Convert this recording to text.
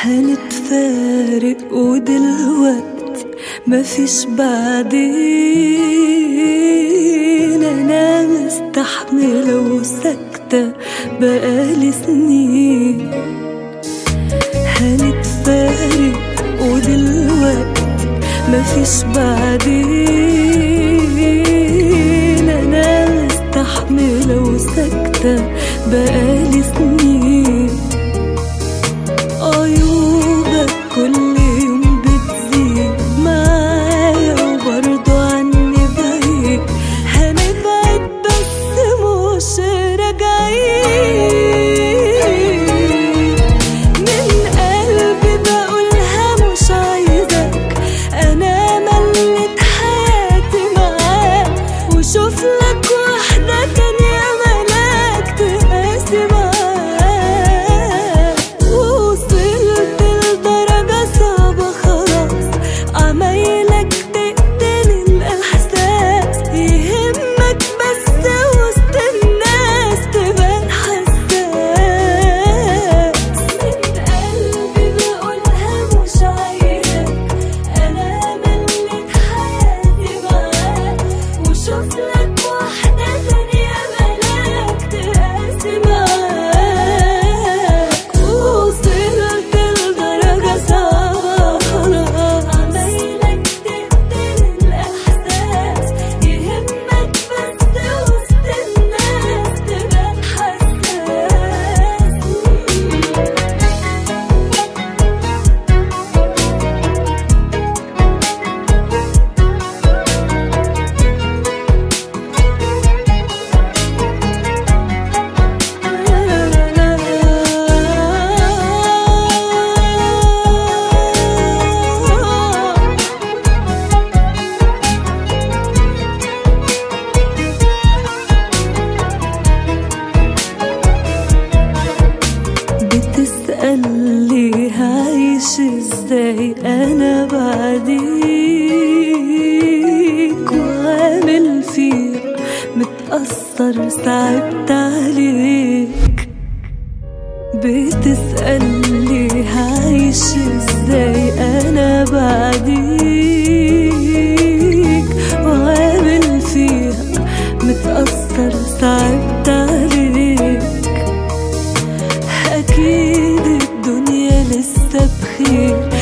هنتفارق ودلوقتي مفيش بعدين انا مستحملة وساكتة بقالي سنين هنتفارق ودلوقتي مفيش بعدين انا مستحملة وساكتة بقالي سنين عيوبك كل يوم بتزيد معايا وبرضه عني بعيد هنبعد بس مش راجعين من قلبي بقولها مش عايزك انا مليت حياتي معاك وشوف لك واحدة تانية ملاك تقاسي معاك وصلت لدرجة صعبة خلاص عمايلك تقتل الإحساس يهمك بس وسط الناس تبان حساس من قلبي بقولها مش عايزك أنا مليت حياتي معاك وشوف لك واحدة تانية ملاك تقاسي معاك وصلت لدرجة صعبة خلاص عمايلك تقتل الإحساس يهمك بس وسط الناس تبان حساس بتسأل لي هعيش ازاي انا بعديك وعامل فيك متأثر صعبت عليك بتسأل لي هعيش ازاي انا بعديك وعامل فيها متأثر صعبت عليك أكيد الدنيا لسه بخير